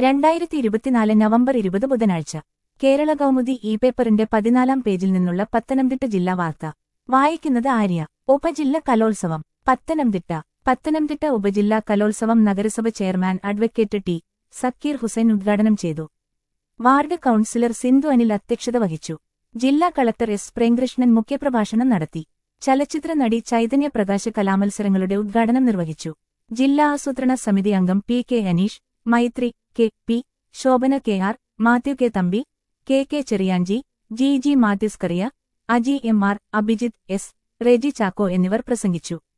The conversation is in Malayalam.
രണ്ടായിരത്തി ഇരുപത്തിനാല് നവംബർ ഇരുപത് ബുധനാഴ്ച കേരള കൗമുദി ഇ പേപ്പറിന്റെ പതിനാലാം പേജിൽ നിന്നുള്ള പത്തനംതിട്ട ജില്ലാ വാർത്ത വായിക്കുന്നത് ആര്യ ഉപജില്ല കലോത്സവം പത്തനംതിട്ട പത്തനംതിട്ട ഉപജില്ലാ കലോത്സവം നഗരസഭ chairman advocate T Zakir Hussain ഉദ്ഘാടനം ചെയ്തു വാർഡ് കൌൺസിലർ സിന്ധു അനിൽ അധ്യക്ഷത വഹിച്ചു ജില്ലാ കളക്ടർ എസ് പ്രേംകൃഷ്ണൻ മുഖ്യപ്രഭാഷണം നടത്തി ചലച്ചിത്ര നടി ചൈതന്യ പ്രകാശ് കലാമത്സരങ്ങളുടെ ഉദ്ഘാടനം നിർവഹിച്ചു ജില്ലാ ആസൂത്രണ സമിതി അംഗം P K Aneesh Maithri K P Shobhana K R Mathew K Thampi K K Cheriyanchi G G Mathew Zachariah Aji M R Abhijith S Reji Chacko എന്നിവർ പ്രസംഗിച്ചു